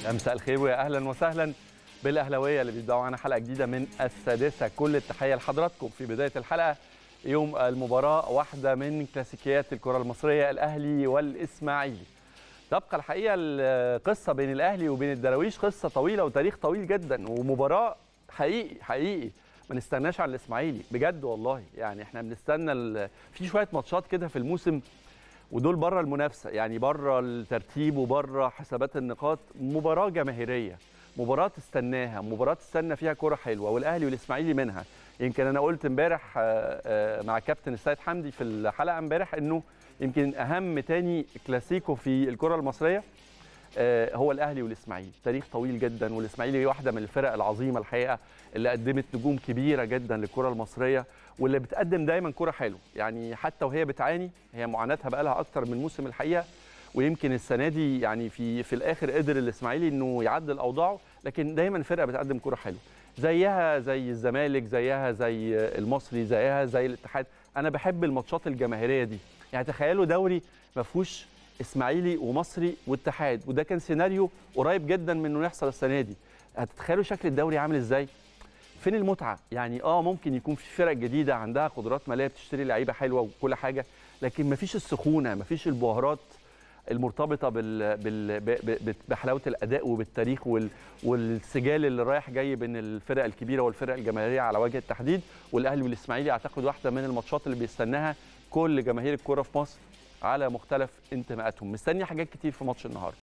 مساء الخير ويا اهلا وسهلا بالاهلاويه اللي بيبداوا معانا حلقه جديده من السادسه كل التحيه لحضراتكم في بدايه الحلقه يوم المباراه واحده من كلاسيكيات الكره المصريه الاهلي والاسماعيلي تبقى الحقيقه القصه بين الاهلي وبين الدراويش قصه طويله وتاريخ طويل جدا ومباراه حقيقي حقيقي ما نستناش على الاسماعيلي بجد والله يعني احنا بنستنى ال... في شويه ماتشات كده في الموسم ودول بره المنافسه يعني بره الترتيب وبره حسابات النقاط مباراه جماهيريه مباراه تستناها مباراه تستنى فيها كره حلوه والاهلي والاسماعيلي منها يمكن انا قلت امبارح مع كابتن السيد حمدي في الحلقه امبارح انه يمكن اهم تاني كلاسيكو في الكره المصريه هو الاهلي والاسماعيلي تاريخ طويل جدا والاسماعيلي واحده من الفرق العظيمه الحقيقه اللي قدمت نجوم كبيره جدا للكره المصريه واللي بتقدم دايما كره حلوه يعني حتى وهي بتعاني هي معاناتها بقى لها اكتر من موسم الحقيقه ويمكن السنه دي يعني في في الاخر قدر الاسماعيلي انه يعدل اوضاعه لكن دايما فرقه بتقدم كره حلوه زيها زي الزمالك زيها زي المصري زيها زي الاتحاد انا بحب الماتشات الجماهيريه دي يعني تخيلوا دوري ما فيهوش اسماعيلي ومصري واتحاد وده كان سيناريو قريب جدا من انه يحصل السنه دي هتتخيلوا شكل الدوري عامل ازاي فين المتعه يعني اه ممكن يكون في فرق جديده عندها قدرات ماليه بتشتري لعيبه حلوه وكل حاجه لكن مفيش السخونه مفيش البهارات المرتبطه بال... بال... بحلاوه الاداء وبالتاريخ وال... والسجال اللي رايح جاي بين الفرق الكبيره والفرق الجماهيريه على وجه التحديد والاهلي والاسماعيلي اعتقد واحده من الماتشات اللي بيستناها كل جماهير الكوره في مصر على مختلف انتماءاتهم مستني حاجات كتير في ماتش النهارده